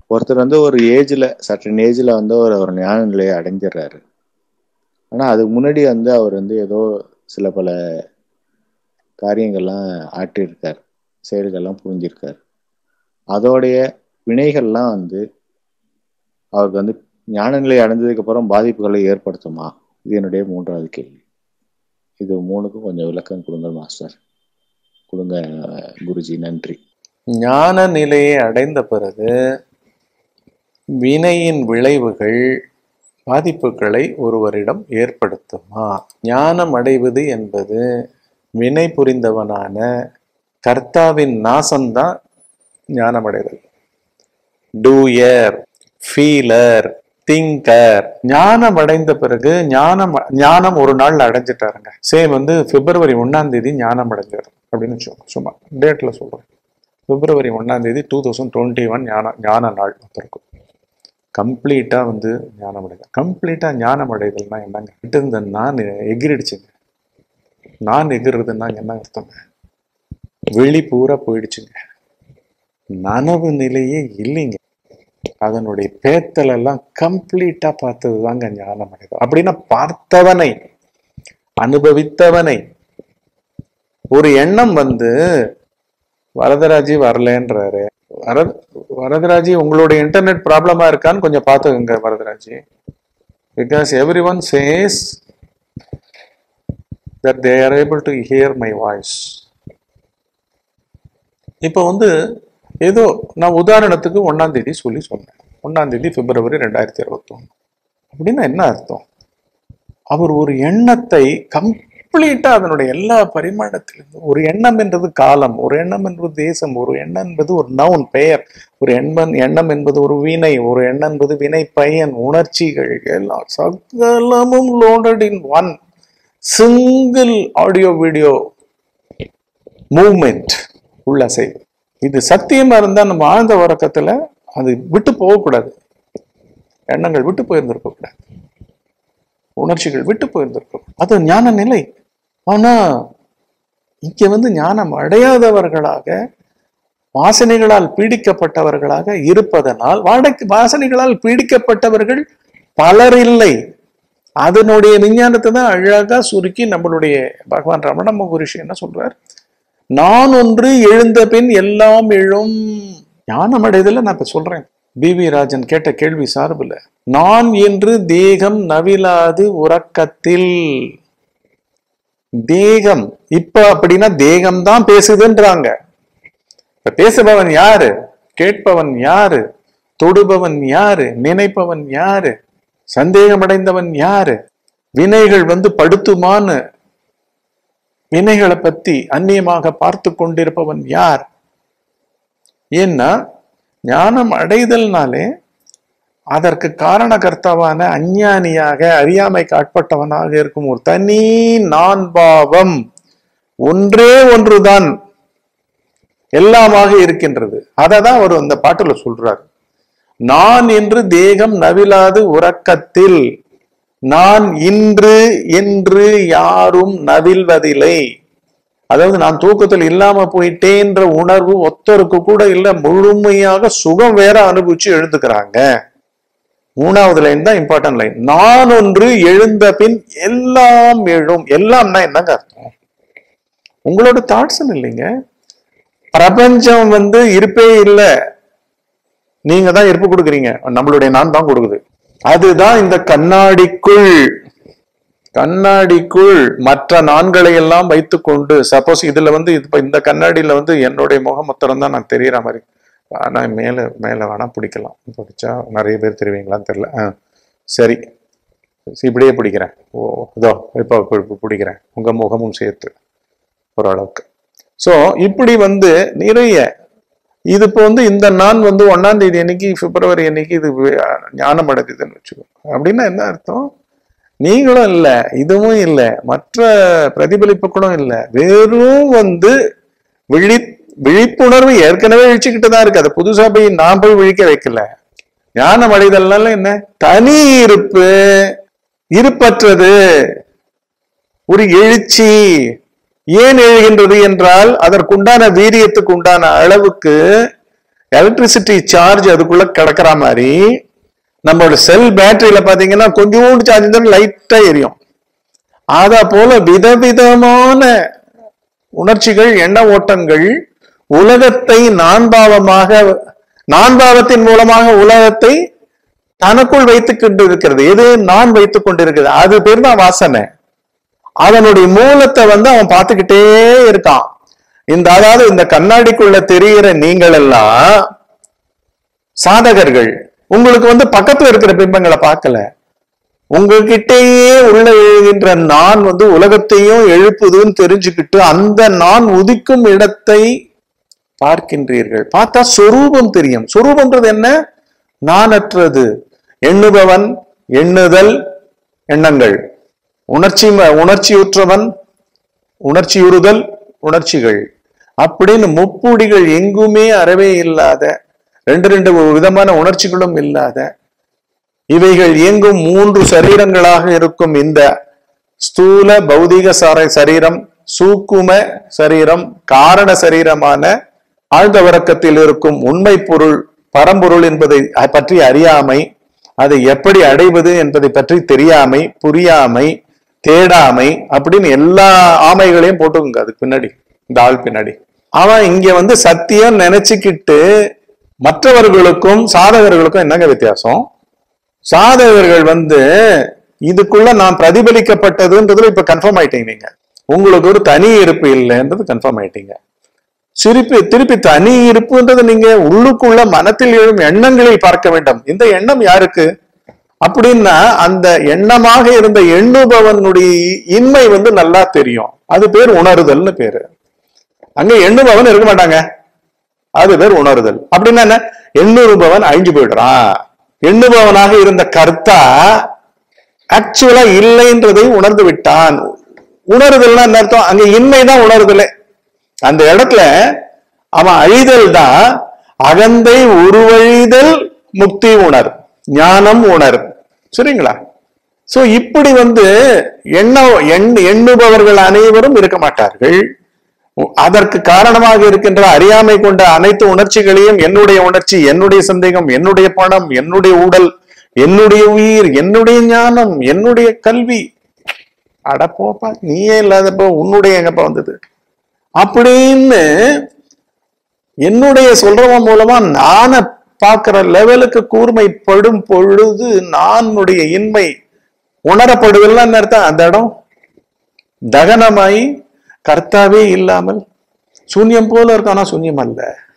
ஒருத்தர் வந்து ஒரு ஏஜ்ல சர்டன் ஏஜ்ல வந்து ஒரு ஒரு ஞான நிலையை அடைஞ்சிடுறாரு ஆனா அதுக்கு முன்னாடி வந்து அவர் வந்து ஏதோ சில பல காரியங்கள்லாம் ஆட்டியிருக்கார் செயல்கள்லாம் புரிஞ்சிருக்கார் அதோடைய வினைகள்லாம் வந்து அவருக்கு வந்து ஞான நிலை அடைஞ்சதுக்கு அப்புறம் பாதிப்புகளை ஏற்படுத்துமா இது என்னுடைய மூன்றாவது கேள்வி இது மூணுக்கும் கொஞ்சம் விளக்கம் கொடுங்க மாஸ்டர் கொடுங்க குருஜி நன்றி ஞான நிலையை அடைந்த பிறகு வினையின் விளைவுகள் பாதிப்புகளை ஒருவரிடம் ஏற்படுத்துமா ஞானம் அடைவது என்பது வினை புரிந்தவனான கர்த்தாவின் நாசம்தான் ஞானம் அடைதல் டூயர் ஃபீலர் திங்கர் ஞானம் அடைந்த பிறகு ஞானம் ஞானம் ஒரு நாள்ல அடைஞ்சிட்டாருங்க சேம் வந்து பிப்ரவரி ஒன்னாம் தேதி ஞானம் அடைஞ்சாரு அப்படின்னு வச்சுக்கோங்க சும்மா டேட்ல சொல்றேன் பிப்ரவரி ஒன்னாம் தேதி டூ தௌசண்ட் டுவெண்ட்டி ஒன் ஞான ஞான நாள் ஒருத்தருக்கும் கம்ப்ளீட்டா வந்து ஞானம் அடைதல் கம்ப்ளீட்டா ஞானம் அடைதல்னா என்னங்க கிட்ட இருந்த நான் எகிரிடுச்சுங்க நான் எகிறுறதுன்னா என்ன அர்த்தங்க வெளி பூரா போயிடுச்சுங்க நனவு நிலையே இல்லைங்க அதனுடைய பேத்தல் எல்லாம் கம்ப்ளீட்டா பார்த்தது தாங்க ஞானம் அடைதல் அப்படின்னா பார்த்தவனை அனுபவித்தவனை ஒரு எண்ணம் வந்து வரதராஜி வரலன்றாரு வரத வரதராஜி உங்களுடைய இன்டர்நெட் ப்ராப்ளமா இருக்கான்னு கொஞ்சம் பார்த்துக்கோங்க வரதராஜி because everyone says that they are able to hear my voice இப்போ வந்து ஏதோ நான் உதாரணத்துக்கு ஒன்னாம் தேதி சொல்லி சொன்னேன் ஒன்னாம் தேதி பிப்ரவரி ரெண்டாயிரத்தி இருபத்தொன்னு அப்படின்னா என்ன அர்த்தம் அவர் ஒரு எண்ணத்தை கம்ப்ளீட்டா அதனுடைய எல்லா பரிமாணத்திலிருந்தும் ஒரு எண்ணம் என்றது காலம் ஒரு எண்ணம் என்பது தேசம் ஒரு எண்ணம் என்பது ஒரு நவுன் பெயர் ஒரு எண்ணம் எண்ணம் என்பது ஒரு வினை ஒரு எண்ணம் என்பது வினை பயன் உணர்ச்சிகள் எல்லாம் சகலமும் loaded in one single audio video moment உள்ள அசைவு இது சத்தியமா இருந்தா நம்ம ஆழ்ந்த உறக்கத்துல அது விட்டு போகக்கூடாது எண்ணங்கள் விட்டு போயிருந்திருக்க கூடாது உணர்ச்சிகள் விட்டு போயிருந்திருக்கும் அது ஞான நிலை ஆனா இங்க வந்து ஞானம் அடையாதவர்களாக வாசனைகளால் பீடிக்கப்பட்டவர்களாக இருப்பதனால் வாடகை வாசனைகளால் பீடிக்கப்பட்டவர்கள் பலர் இல்லை அதனுடைய விஞ்ஞானத்தை தான் அழகா சுருக்கி நம்மளுடைய பகவான் ரமண மகரிஷி என்ன சொல்றார் நான் ஒன்று எழுந்த பின் எல்லாம் எழும் ஞானம் அடைதல நான் இப்ப சொல்றேன் பி வி ராஜன் கேட்ட கேள்வி சார்புல நான் என்று தேகம் நவிலாது உறக்கத்தில் தேகம் இப்ப அப்படின்னா தேகம் தான் பேசுதுன்றாங்க இப்ப பேசுபவன் யாரு கேட்பவன் யாரு தொடுபவன் யாரு நினைப்பவன் யாரு சந்தேகமடைந்தவன் யாரு வினைகள் வந்து படுத்துமான்னு வினைகளை பத்தி அந்நியமாக பார்த்து கொண்டிருப்பவன் யார் ஏன்னா ஞானம் அடைதல்னாலே அதற்கு காரணகர்த்தாவான அஞ்ஞானியாக அறியாமைக்கு ஆட்பட்டவனாக இருக்கும் ஒரு தனி நான் பாவம் ஒன்றே ஒன்றுதான் எல்லாமாக இருக்கின்றது அதை தான் அவர் அந்த பாட்டுல சொல்றார் நான் என்று தேகம் நவிலாது உறக்கத்தில் நான் இன்று என்று யாரும் நவில்வதில்லை அதாவது நான் தூக்கத்தில் இல்லாம போயிட்டேன்ற உணர்வு ஒத்தருக்கு கூட இல்ல முழுமையாக சுகம் வேற அனுபவிச்சு எழுந்துக்கிறாங்க மூணாவது லைன் தான் இம்பார்ட்டன்ட் லைன் நான் ஒன்று எழுந்த பின் எல்லாம் எழும் எல்லாம்னா என்னங்க அர்த்தம் உங்களோட தாட்ஸ் இல்லைங்க பிரபஞ்சம் வந்து இருப்பே இல்லை நீங்க தான் இருப்பு கொடுக்குறீங்க நம்மளுடைய நான் தான் கொடுக்குது அதுதான் இந்த கண்ணாடிக்குள் கண்ணாடிக்குள் மற்ற நான்களை எல்லாம் வைத்துக்கொண்டு சப்போஸ் இதுல வந்து இப்ப இந்த கண்ணாடியில வந்து என்னுடைய முகம் மொத்தம் தான் நான் தெரியற மாதிரி ஆனா மேல மேல வேணா பிடிக்கலாம் பிடிச்சா நிறைய பேர் தெரிவிங்களான்னு தெரியல ஆ, சரி இப்படியே பிடிக்கிறேன் ஓ இதோ இப்போ இப்போ பிடிக்கிறேன் உங்க முகமும் சேர்த்து ஓரளவுக்கு ஸோ இப்படி வந்து நிறைய இது இப்போ வந்து இந்த நான் வந்து ஒன்னாம் தேதி அன்னைக்கு பிப்ரவரி அன்னைக்கு இது வி- ஞானம் அடைந்ததுன்னு வச்சுக்கோ அப்படின்னா என்ன அர்த்தம் நீங்களும் இல்லை இதுவும் இல்லை மற்ற பிரதிபலிப்புகளும் இல்லை வெறும் வந்து விழி விழிப்புணர்வு ஏற்கனவே விழிச்சுக்கிட்டு தான் இருக்கு அதை புதுசா போய் நான் போய் விழிக்க வைக்கல ஞானம் அடைதல்னால என்ன தனி இருப்பு இருப்பற்றது ஒரு எழுச்சி ஏன் எழுகின்றது என்றால் அதற்குண்டான வீரியத்துக்கு உண்டான அளவுக்கு எலக்ட்ரிசிட்டி சார்ஜ் அதுக்குள்ள கிடக்கிற மாதிரி நம்மளோட செல் பேட்டரியில பாத்தீங்கன்னா கொஞ்சோண்டு சார்ஜ் தான் லைட்டா எரியும் அத போல விதவிதமான உணர்ச்சிகள் எண்ண ஓட்டங்கள் உலகத்தை நான்பாவமாக நான்பாவத்தின் மூலமாக உலகத்தை தனக்குள் வைத்துக் கொண்டு இருக்கிறது எது நான் வைத்துக் கொண்டிருக்கிறது அது பேர் தான் வாசனை அதனுடைய மூலத்தை வந்து அவன் பார்த்துக்கிட்டே இருக்கான் இந்த அதாவது இந்த கண்ணாடிக்குள்ள தெரிகிற நீங்கள் எல்லாம் சாதகர்கள் உங்களுக்கு வந்து பக்கத்துல இருக்கிற பிம்பங்களை பார்க்கல உங்ககிட்டயே உள்ள எழுகின்ற நான் வந்து உலகத்தையும் எழுப்புதுன்னு தெரிஞ்சுக்கிட்டு அந்த நான் உதிக்கும் இடத்தை பார்க்கின்றீர்கள் பார்த்தா சொரூபம் தெரியும் சொரூபம்ன்றது என்ன நானற்றது எண்ணுபவன் எண்ணுதல் எண்ணங்கள் உணர்ச்சி உணர்ச்சியுற்றவன் உணர்ச்சியுறுதல் உணர்ச்சிகள் அப்படின்னு முப்புடிகள் எங்குமே அறவே இல்லாத ரெண்டு ரெண்டு விதமான உணர்ச்சிகளும் இல்லாத இவைகள் இயங்கும் மூன்று சரீரங்களாக இருக்கும் இந்த ஸ்தூல பௌதிக சார சரீரம் சூக்கும சரீரம் காரண சரீரமான ஆழ்ந்த உறக்கத்தில் இருக்கும் உண்மை பொருள் பரம்பொருள் என்பதை பற்றி அறியாமை அதை எப்படி அடைவது என்பதை பற்றி தெரியாமை புரியாமை தேடாமை அப்படின்னு எல்லா ஆமைகளையும் போட்டுக்கோங்க அதுக்கு பின்னாடி இந்த ஆள் பின்னாடி அவன் இங்க வந்து சத்தியம் நினைச்சுக்கிட்டு மற்றவர்களுக்கும் சாதகர்களுக்கும் என்னங்க வித்தியாசம் சாதகர்கள் வந்து இதுக்குள்ள நான் பிரதிபலிக்கப்பட்டதுன்றதுல இப்ப கன்ஃபார்ம் ஆயிட்டீங்க நீங்க உங்களுக்கு ஒரு தனி இருப்பு இல்லைன்றது கன்ஃபார்ம் ஆயிட்டீங்க திருப்பி திருப்பி தனி இருப்புன்றது நீங்க உள்ளுக்குள்ள மனத்தில் எழும் எண்ணங்களில் பார்க்க வேண்டும் இந்த எண்ணம் யாருக்கு அப்படின்னா அந்த எண்ணமாக இருந்த எண்ணுபவனுடைய இன்மை வந்து நல்லா தெரியும் அது பேர் உணருதல்னு பேரு அங்க எண்ணுபவன் இருக்க மாட்டாங்க அது பேர் உணருதல் அப்படின்னா என்ன எண்ணுபவன் அழிஞ்சு போயிடுறான் எண்ணுபவனாக இருந்த கர்த்தா ஆக்சுவலா இல்லைன்றதை உணர்ந்து விட்டான் உணருதல்னா என்ன அர்த்தம் அங்க இன்மைதான் உணருதலே அந்த இடத்துல அவன் அழிதல் தான் அகந்தை உருவழிதல் முக்தி உணர் ஞானம் உணர் சரிங்களா சோ இப்படி வந்து எண்ண எண் எண்ணுபவர்கள் அனைவரும் இருக்க மாட்டார்கள் அதற்கு காரணமாக இருக்கின்ற அறியாமை கொண்ட அனைத்து உணர்ச்சிகளையும் என்னுடைய உணர்ச்சி என்னுடைய சந்தேகம் என்னுடைய பணம் என்னுடைய உடல் என்னுடைய உயிர் என்னுடைய ஞானம் என்னுடைய கல்வி அட போப்பா நீயே இல்லாதப்போ உன்னுடைய எங்கப்பா வந்தது அப்படின்னு என்னுடைய சொல்றவன் மூலமா நான பார்க்கிற லெவலுக்கு கூர்மைப்படும் பொழுது நானுடைய இன்மை உணரப்படுதல்னு அர்த்தம் அந்த இடம் தகனமாயி கர்த்தாவே இல்லாமல் சூன்யம் போல இருக்கானா சூன்யம் அல்ல